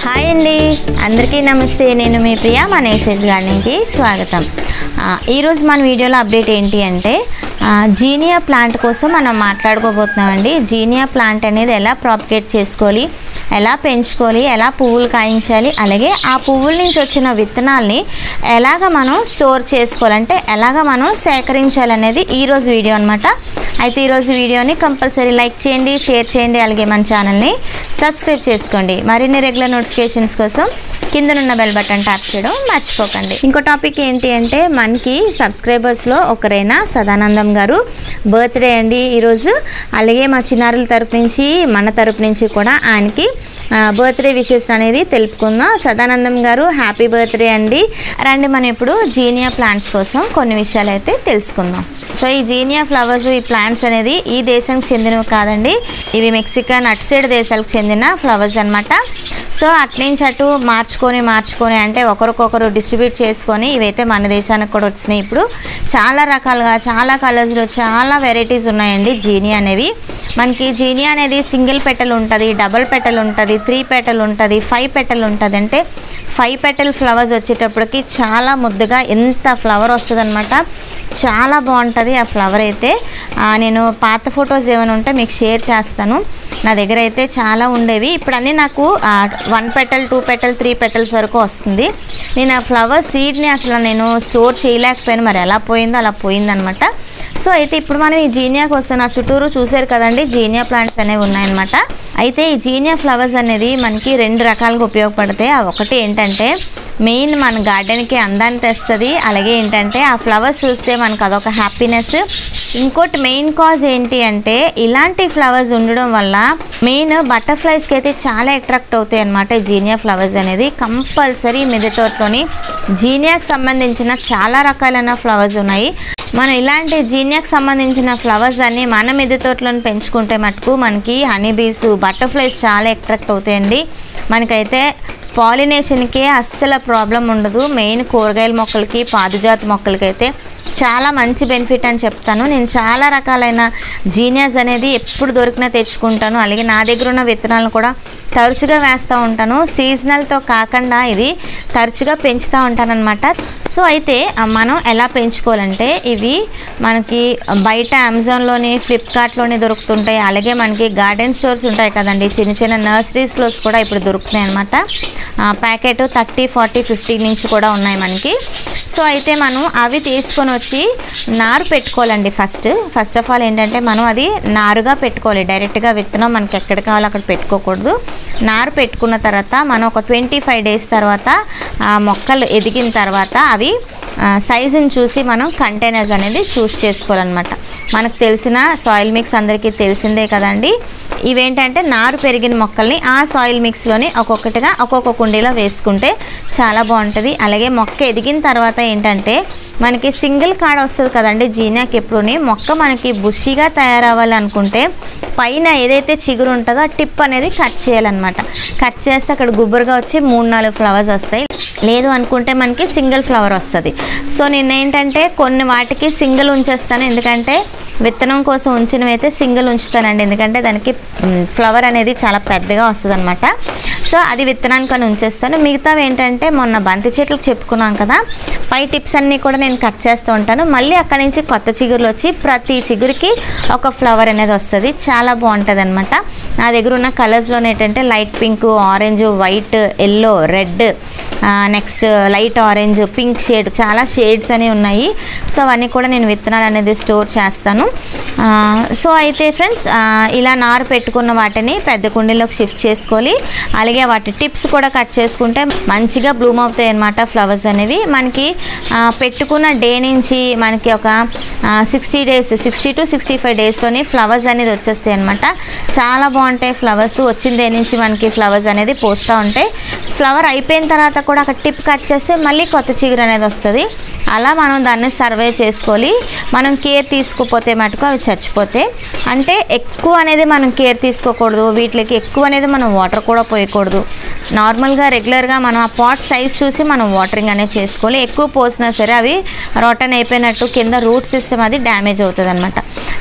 hi అండి అందరికీ నమస్తే నేను మీ ప్రియా మన ఏసెస్ గార్డెన్కి స్వాగతం ఆ, ఈరోజు మన వీడియోలో అప్డేట్ ఏంటి అంటే ఆ, జీనియా ప్లాంట్ కోసం మనం మాట్లాడుకోబోతున్నామండి జీనియా ప్లాంట్ అనేది ఎలా ప్రాపగేట్ చేసుకోవాలి ఎలా పెంచుకోవాలి ఎలా పువ్వులు కాయించాలి అలాగే ఆ పువ్వుల నుంచి వచ్చిన విత్తనాల్ని ఎలాగ మనం స్టోర్ చేసుకోవాలంటే ఎలాగ మనం సేకరించాలనేది ఈరోజు వీడియో అనమాట అయితే ఈరోజు వీడియోని కంపల్సరీ లైక్ చేయండి షేర్ చేయండి అలాగే మన ఛానల్ని సబ్స్క్రైబ్ చేసుకోండి మరిన్ని రెగ్యులర్ నోటిఫికేషన్స్ కోసం కిందనున్న బెల్ బటన్ ట్యాప్ చేయడం మర్చిపోకండి ఇంకో టాపిక్ ఏంటి అంటే మనకి సబ్స్క్రైబర్స్లో ఒకరైన సదానందం గారు బర్త్డే అండి ఈరోజు అలాగే మా చిన్నారుల తరపు నుంచి మన తరపు నుంచి కూడా ఆయనకి బర్త్డే విషెస్ అనేది తెలుపుకుందాం సదానందం గారు హ్యాపీ బర్త్డే అండి రండి మనం ఇప్పుడు జీనియా ప్లాంట్స్ కోసం కొన్ని విషయాలు అయితే తెలుసుకుందాం సో ఈ జీనియా ఫ్లవర్స్ ఈ ప్లాంట్స్ అనేది ఈ దేశానికి చెందినవి కాదండి ఇవి మెక్సికన్ అటు సైడ్ దేశాలకు చెందిన ఫ్లవర్స్ అన్నమాట సో అట్నుంచి అటు మార్చుకొని మార్చుకొని అంటే ఒకరికొకరు డిస్ట్రిబ్యూట్ చేసుకొని ఇవైతే మన దేశానికి కూడా వచ్చినాయి ఇప్పుడు చాలా రకాలుగా చాలా కలర్స్లో చాలా వెరైటీస్ ఉన్నాయండి జీనియా అనేవి మనకి జీనియా అనేది సింగిల్ పెటల్ ఉంటుంది డబుల్ పెటల్ ఉంటుంది త్రీ పెటల్ ఉంటుంది ఫైవ్ పెటల్ ఉంటుంది అంటే ఫైవ్ పెటల్ ఫ్లవర్స్ వచ్చేటప్పటికి చాలా ముద్దుగా ఎంత ఫ్లవర్ వస్తుంది చాలా బాగుంటుంది ఆ ఫ్లవర్ అయితే ఆ, నేను పాత ఫొటోస్ ఏమైనా ఉంటే మీకు షేర్ చేస్తాను నా దగ్గర అయితే చాలా ఉండేవి ఇప్పుడు అన్నీ నాకు one petal two petal three petals వరకు వస్తుంది నేను ఆ ఫ్లవర్ సీడ్ని అసలు నేను స్టోర్ చేయలేకపోయాను మరి ఎలా పోయిందో అలా పోయిందనమాట సో అయితే ఇప్పుడు మనం ఈ జీనియాకి వస్తే నా చుట్టూరు చూసారు కదండి జీనియా ప్లాంట్స్ అనేవి ఉన్నాయన్నమాట అయితే ఈ జీనియా ఫ్లవర్స్ అనేది మనకి రెండు రకాలుగా ఉపయోగపడతాయి ఆ ఒకటి ఏంటంటే మెయిన్ మన గార్డెన్కి అందాన్ని తెస్తుంది అలాగే ఏంటంటే ఆ ఫ్లవర్స్ చూస్తే మనకు అదొక హ్యాపీనెస్ ఇంకోటి మెయిన్ కాజ్ ఏంటి అంటే ఇలాంటి ఫ్లవర్స్ ఉండడం వల్ల మెయిన్ బటర్ఫ్లైస్కి అయితే చాలా అట్రాక్ట్ అవుతాయి అనమాట ఈ జీనియా ఫ్లవర్స్ అనేది కంపల్సరీ మిగతాతోని జీనియాకి సంబంధించిన చాలా రకాలైన ఫ్లవర్స్ ఉన్నాయి మనం ఇలాంటి జీనియాకి సంబంధించిన ఫ్లవర్స్ అన్ని మన మిద్దె తోటలను పెంచుకుంటే మటుకు మనకి హనీ బీస్ బటర్ఫ్లైస్ చాలా అట్రాక్ట్ అవుతాయండి మనకైతే పాలినేషన్కి అస్సలు ప్రాబ్లం ఉండదు మెయిన్ కూరగాయల మొక్కలకి పాదుజాతి మొక్కలకైతే చాలా మంచి బెనిఫిట్ అని చెప్తాను నేను చాలా రకాలైన జీనియస్ అనేది ఎప్పుడు దొరికినా తెచ్చుకుంటాను అలాగే నా దగ్గర ఉన్న విత్తనాలను కూడా తరచుగా వేస్తూ ఉంటాను సీజనల్తో కాకుండా ఇది తరచుగా పెంచుతూ ఉంటానన్నమాట సో అయితే ఆ, మనం ఎలా పెంచుకోవాలంటే ఇవి మనకి బయట అమెజాన్లోని ఫ్లిప్కార్ట్లోని దొరుకుతుంటాయి అలాగే మనకి గార్డెన్ స్టోర్స్ ఉంటాయి కదండి చిన్న చిన్న నర్సరీస్లో కూడా ఇప్పుడు దొరుకుతున్నాయి అనమాట ప్యాకెట్ థర్టీ ఫార్టీ ఫిఫ్టీ నుంచి కూడా ఉన్నాయి మనకి సో అయితే మనం అవి తీసుకొని వచ్చి నారు పెట్టుకోవాలండి ఫస్ట్ ఫస్ట్ ఆఫ్ ఆల్ ఏంటంటే మనం అది నారుగా పెట్టుకోవాలి డైరెక్ట్గా విత్తనం మనకి ఎక్కడ కావాలో అక్కడ పెట్టుకోకూడదు నారు పెట్టుకున్న తర్వాత మనం ఒక ట్వంటీ ఫైవ్ డేస్ తర్వాత ఆ మొక్కలు ఎదిగిన తర్వాత అవి సైజుని చూసి మనం కంటైనర్స్ అనేది చూస్ చేసుకోవాలన్నమాట మనకు తెలిసిన సాయిల్ మిక్స్ అందరికీ తెలిసిందే కదండి ఇవేంటంటే నారు పెరిగిన మొక్కల్ని ఆ సాయిల్ మిక్స్లోని ఒక్కొక్కటిగా ఒక్కొక్క కుండీలో వేసుకుంటే చాలా బాగుంటుంది అలాగే మొక్క ఎదిగిన తర్వాత ఏంటంటే మనకి సింగిల్ కాడ వస్తుంది కదండి జీనియాకి ఎప్పుడుని మొక్క మనకి బుషిగా తయారవ్వాలి అనుకుంటే పైన ఏదైతే చిగురు ఉంటుందో ఆ టిప్ అనేది కట్ చేయాలన్నమాట కట్ చేస్తే అక్కడ గుబురుగా వచ్చి మూడు నాలుగు ఫ్లవర్స్ వస్తాయి లేదు అనుకుంటే మనకి సింగిల్ ఫ్లవర్ వస్తుంది సో నేను ఏంటంటే కొన్ని వాటికి సింగిల్ ఉంచేస్తాను ఎందుకంటే విత్తనం కోసం ఉంచినవి అయితే సింగిల్ ఉంచుతానండి ఎందుకంటే దానికి ఫ్లవర్ అనేది చాలా పెద్దగా వస్తుంది అనమాట సో అది విత్తనానికి అని ఉంచేస్తాను మిగతావి ఏంటంటే మొన్న బంతి చెట్లకు చెప్పుకున్నాం కదా పై టిప్స్ అన్నీ కూడా నేను కట్ చేస్తూ ఉంటాను మళ్ళీ అక్కడి నుంచి కొత్త చిగురులు వచ్చి ప్రతి చిగురికి ఒక ఫ్లవర్ అనేది వస్తుంది చాలా బాగుంటుంది అనమాట నా దగ్గర ఉన్న కలర్స్లో ఏంటంటే light pink orange white yellow red next light orange pink shade చాలా షేడ్స్ అనేవి ఉన్నాయి సో అవన్నీ కూడా నేను విత్తనాలు అనేది స్టోర్ చేస్తాను ఆ, సో అయితే ఫ్రెండ్స్ ఆ, ఇలా నారు పెట్టుకున్న వాటిని పెద్ద కుండీలోకి షిఫ్ట్ చేసుకోవాలి అలాగే వాటి టిప్స్ కూడా కట్ చేసుకుంటే మంచిగా బ్లూమ్ అవుతాయి అన్నమాట ఫ్లవర్స్ అనేవి మనకి ఆ, పెట్టుకున్న డే నుంచి మనకి ఒక sixty days sixty to sixty five డేస్లోని ఫ్లవర్స్ అనేది వచ్చేస్తాయి అనమాట చాలా బాగుంటాయి ఫ్లవర్స్ వచ్చిన డే నుంచి మనకి ఫ్లవర్స్ అనేది పోస్తూ ఉంటాయి ఫ్లవర్ అయిపోయిన తర్వాత కూడా అక్కడ టిప్ కట్ చేస్తే మళ్ళీ కొత్త చిగురు అనేది వస్తుంది అలా మనం దాన్ని సర్వే చేసుకోవాలి మనం కేర్ తీసుకోపోతే మటుకు అవి చచ్చిపోతాయి అంటే ఎక్కువ అనేది మనం కేర్ తీసుకోకూడదు వీటికి ఎక్కువ అనేది మనం వాటర్ కూడా పోయకూడదు నార్మల్గా రెగ్యులర్గా మనం ఆ పాట్ సైజ్ చూసి మనం వాటరింగ్ అనేది చేసుకోవాలి ఎక్కువ పోసినా సరే అవి రోటన్ అయిపోయినట్టు కింద రూట్ సిస్టమ్ అది డ్యామేజ్ అవుతుంది అనమాట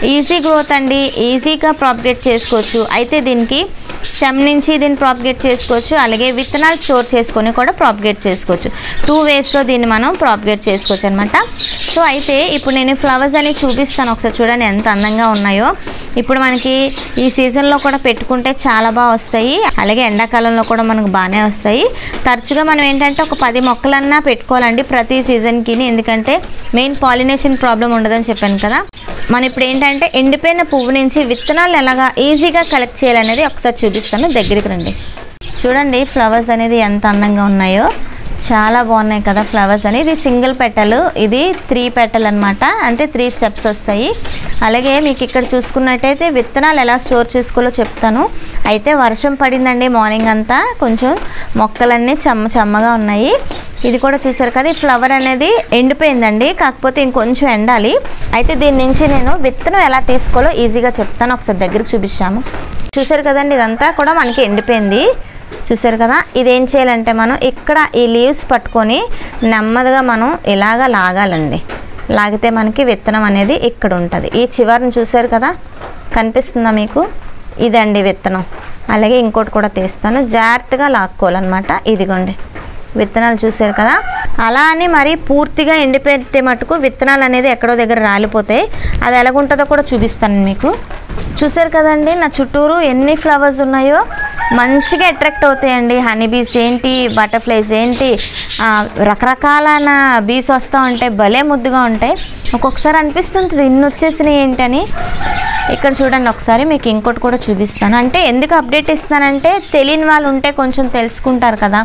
ఈజీ గ్రోత్ అండి ఈజీగా ప్రాపగేట్ చేసుకోవచ్చు అయితే దీనికి స్టెమ్ నుంచి దీన్ని ప్రాపగేట్ చేసుకోవచ్చు అలాగే విత్తనాలు స్టోర్ చేసుకొని కూడా ప్రాపగేట్ చేసుకోవచ్చు టూ వేస్లో దీన్ని మనం ప్రాపగేట్ చేసుకోవచ్చు అనమాట సో అయితే ఇప్పుడు నేను ఫ్లవర్స్ అనేవి చూపిస్తాను ఒకసారి చూడండి ఎంత అందంగా ఉన్నాయో ఇప్పుడు మనకి ఈ సీజన్లో కూడా పెట్టుకుంటే చాలా బాగా వస్తాయి అలాగే ఎండాకాలంలో కూడా మనకు బాగానే వస్తాయి తరచుగా మనం ఏంటంటే ఒక పది మొక్కలన్నా పెట్టుకోవాలండి ప్రతి సీజన్కి ఎందుకంటే మెయిన్ పాలినేషన్ ప్రాబ్లం ఉండదని చెప్పాను కదా మనం ఇప్పుడు ఏంటంటే ఎండిపోయిన పువ్వు నుంచి విత్తనాలు ఎలాగా ఈజీగా కలెక్ట్ చేయాలనేది ఒకసారి చూపిస్తాను దగ్గరికి రండి చూడండి ఫ్లవర్స్ అనేది ఎంత అందంగా ఉన్నాయో చాలా బాగున్నాయి కదా ఫ్లవర్స్ అని ఇది సింగిల్ పెటల్ ఇది త్రీ పెటల్ అనమాట అంటే త్రీ స్టెప్స్ వస్తాయి అలాగే మీకు ఇక్కడ చూసుకున్నట్టయితే విత్తనాలు ఎలా స్టోర్ చేసుకోవాలో చెప్తాను అయితే వర్షం పడిందండి మార్నింగ్ అంతా కొంచెం మొక్కలన్నీ చెమ్మ చెమ్మగా ఉన్నాయి ఇది కూడా చూసారు కదా ఈ ఫ్లవర్ అనేది ఎండిపోయిందండి కాకపోతే ఇంకొంచెం ఎండాలి అయితే దీని నుంచి నేను విత్తనం ఎలా తీసుకోవాలో ఈజీగా చెప్తాను ఒకసారి దగ్గరికి చూపిస్తాము చూసారు కదండి ఇదంతా కూడా మనకి ఎండిపోయింది చూసారు కదా ఇదేం చేయాలంటే మనం ఇక్కడ ఈ లీవ్స్ పట్టుకొని నెమ్మదిగా మనం ఇలాగ లాగాలండి లాగితే మనకి విత్తనం అనేది ఇక్కడ ఉంటుంది ఈ చివరిని చూసారు కదా కనిపిస్తుందా మీకు ఇదండి విత్తనం అలాగే ఇంకోటి కూడా తీస్తాను జాగ్రత్తగా లాక్కోవాలన్నమాట ఇదిగోండి విత్తనాలు చూసారు కదా అలా అని మరి పూర్తిగా ఎండిపోతే మటుకు విత్తనాలు అనేది ఎక్కడో దగ్గర రాలిపోతాయి అది ఎలాగుంటుందో కూడా చూపిస్తాను మీకు చూసారు కదండి నా చుట్టూరు ఎన్ని ఫ్లవర్స్ ఉన్నాయో మంచిగా అట్రాక్ట్ అవుతాయండి హనీ బీస్ ఏంటి బటర్ఫ్లైస్ ఏంటి ఆ, రకరకాలైన బీస్ వస్తూ ఉంటాయి భలే ముద్దుగా ఉంటాయి ఒక్కొక్కసారి అనిపిస్తుంటుంది ఇన్ని వచ్చేసినాయి ఏంటని ఇక్కడ చూడండి ఒకసారి మీకు ఇంకోటి కూడా చూపిస్తాను అంటే ఎందుకు అప్డేట్ ఇస్తానంటే తెలియని వాళ్ళు ఉంటే కొంచెం తెలుసుకుంటారు కదా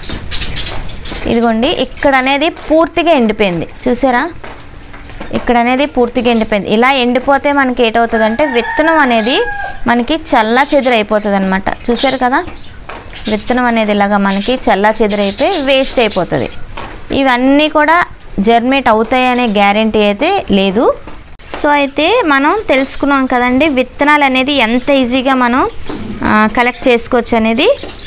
ఇదిగోండి ఇక్కడ అనేది పూర్తిగా ఎండిపోయింది చూసారా ఇక్కడ అనేది పూర్తిగా ఎండిపోయింది ఇలా ఎండిపోతే మనకి ఏటవుతుంది అంటే విత్తనం అనేది మనకి చల్ల చెదురైపోతుంది అనమాట చూసారు కదా విత్తనం అనేది ఇలాగా మనకి చల్ల చెదురైపోయి వేస్ట్ అయిపోతుంది ఇవన్నీ కూడా జర్మేట్ అవుతాయి అనే గ్యారంటీ అయితే లేదు సో అయితే మనం తెలుసుకున్నాం కదండి విత్తనాలు అనేది ఎంత ఈజీగా మనం కలెక్ట్ చేసుకోవచ్చు అనేది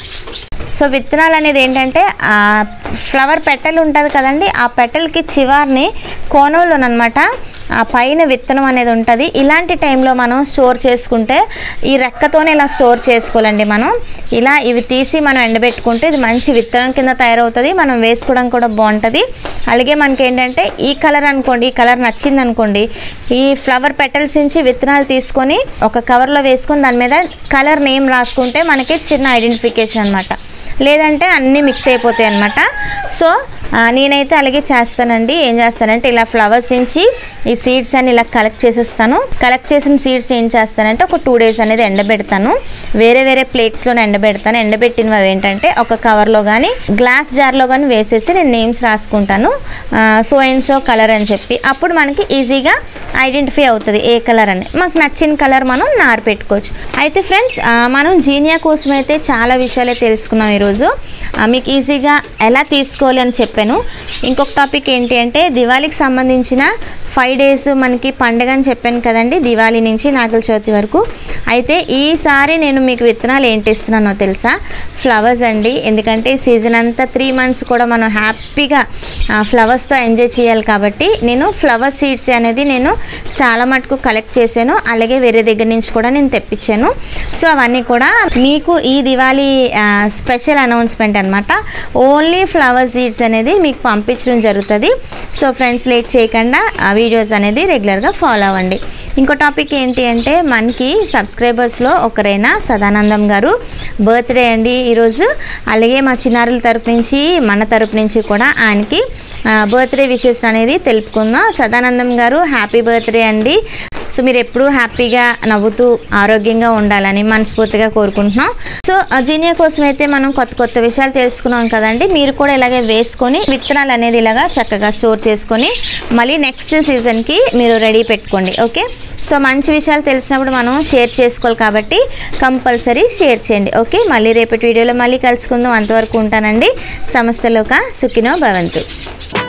సో విత్తనాలు అనేది ఏంటంటే ఆ ఫ్లవర్ పెటల్ ఉంటుంది కదండి ఆ పెటల్కి చివరిని కోనలోనమాట ఆ పైన విత్తనం అనేది ఉంటుంది ఇలాంటి టైంలో మనం స్టోర్ చేసుకుంటే ఈ రెక్కతోనే ఇలా స్టోర్ చేసుకోవాలండి మనం ఇలా ఇవి తీసి మనం ఎండబెట్టుకుంటే ఇది మంచి విత్తనం కింద తయారవుతుంది మనం వేసుకోవడం కూడా బాగుంటుంది అలాగే మనకి ఏంటంటే ఈ కలర్ అనుకోండి ఈ కలర్ నచ్చింది అనుకోండి ఈ ఫ్లవర్ పెటల్స్ నుంచి విత్తనాలు తీసుకొని ఒక కవర్లో వేసుకొని దాని మీద కలర్ నేమ్ రాసుకుంటే మనకి చిన్న ఐడెంటిఫికేషన్ అనమాట లేదంటే అన్నీ మిక్స్ అయిపోతాయి అనమాట సో ఆ, నేనైతే అలాగే చేస్తానండి ఏం చేస్తానంటే ఇలా ఫ్లవర్స్ నుంచి ఈ సీడ్స్ అని ఇలా కలెక్ట్ చేసేస్తాను కలెక్ట్ చేసిన సీడ్స్ ఏం చేస్తానంటే ఒక టూ డేస్ అనేది ఎండబెడతాను వేరే వేరే ప్లేట్స్లో ఎండబెడతాను ఎండబెట్టినవి అవి ఏంటంటే ఒక కవర్లో కానీ గ్లాస్ జార్లో కానీ వేసేసి నేను నేమ్స్ రాసుకుంటాను సో అండ్ సో కలర్ అని చెప్పి అప్పుడు మనకి ఈజీగా ఐడెంటిఫై అవుతుంది ఏ కలర్ అని మాకు నచ్చిన కలర్ మనం నారు పెట్టుకోవచ్చు అయితే ఫ్రెండ్స్ మనం జీనియా కోసం అయితే చాలా విషయాలే తెలుసుకున్నాం ఈరోజు ఆ, మీకు ఈజీగా ఎలా తీసుకోవాలి అని చెప్పాను ఇంకొక టాపిక్ ఏంటి అంటే దివాళీకి సంబంధించిన ఫైవ్ డేస్ మనకి పండగ అని చెప్పాను కదండి దివాళీ నుంచి నాగుల చవితి వరకు అయితే ఈసారి నేను మీకు విత్తనాలు ఏంటి ఇస్తున్నానో తెలుసా ఫ్లవర్స్ అండి ఎందుకంటే ఈ సీజన్ అంతా త్రీ మంత్స్ కూడా మనం హ్యాపీగా ఫ్లవర్స్తో ఎంజాయ్ చేయాలి కాబట్టి నేను ఫ్లవర్ సీడ్స్ అనేది నేను చాలా మటుకు కలెక్ట్ చేశాను అలాగే వేరే దగ్గర నుంచి కూడా నేను తెప్పించాను సో అవన్నీ కూడా మీకు ఈ దివాళీ స్పెషల్ అనౌన్స్మెంట్ అనమాట ఓన్లీ ఫ్లవర్ సీడ్స్ అనేది మీకు పంపించడం జరుగుతుంది సో ఫ్రెండ్స్ లేట్ చేయకుండా ఆ వీడియోస్ అనేది రెగ్యులర్గా ఫాలో అవ్వండి ఇంకో టాపిక్ ఏంటి అంటే మనకి సబ్స్క్రైబర్స్లో ఒకరైనా సదానందం గారు బర్త్డే అండి ఈరోజు అలాగే మా చిన్నారుల తరపు నుంచి మన తరపు నుంచి కూడా ఆయనకి బర్త్డే విషెస్ అనేది తెలుపుకుందాం సదానందం గారు హ్యాపీ బర్త్డే అండి సో మీరు ఎప్పుడూ హ్యాపీగా నవ్వుతూ ఆరోగ్యంగా ఉండాలని మనస్ఫూర్తిగా కోరుకుంటున్నాం సో ఆ జీనియా కోసం అయితే మనం కొత్త కొత్త విషయాలు తెలుసుకున్నాం కదండి మీరు కూడా ఇలాగే వేసుకొని విత్తనాలు అనేది ఇలాగా చక్కగా స్టోర్ చేసుకొని మళ్ళీ నెక్స్ట్ సీజన్కి మీరు రెడీ పెట్టుకోండి ఓకే సో మంచి విషయాలు తెలిసినప్పుడు మనం షేర్ చేసుకోవాలి కాబట్టి కంపల్సరీ షేర్ చేయండి ఓకే మళ్ళీ రేపటి వీడియోలో మళ్ళీ కలుసుకుందాం అంతవరకు ఉంటానండి సమస్తలోక సుఖినో భవంతు